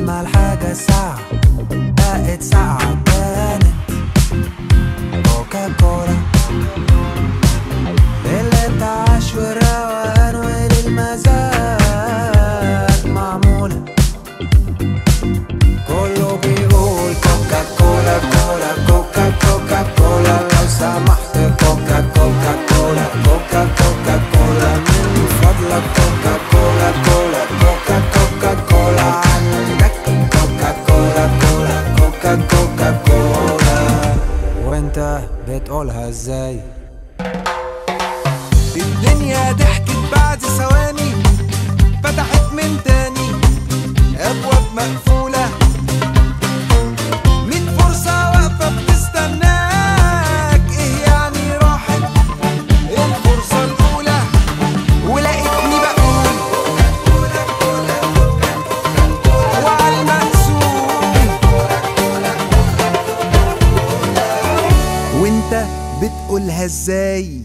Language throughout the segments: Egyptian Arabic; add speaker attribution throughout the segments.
Speaker 1: ما الحاجة ساعة بقت ساعة تاني كوكا كولا اللي انت عاش والروقان وللمزاج معمولة كله بيقول كوكا كولا كولا كوكا كوكا كولا لو سمحت كوكا كوكا كولا كوكا كوكا كولا من فضلك كوكا كولا كولا كوكا كوكا كولا عندك كوكا كولا كولا كوكا كوكا كولا وانت بتقولها ازاي الدنيا ضحكت بعد ثواني فتحت من تاني ابواب مقفوله ميت فرصة واقفة بتستناك ايه يعني راحت الفرصة الأولى ولقيتني بقول وعلى المقسوم وانت بتقولها ازاي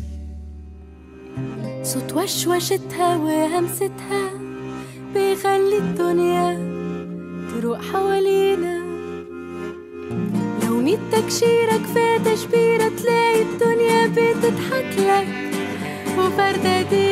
Speaker 2: صوت وشوشتها وهمستها بيخلي الدنيا تروق حوالينا لو ميت تكشيرة كفاية تشبيرة تلاقي الدنيا بتضحك لك وفردة دي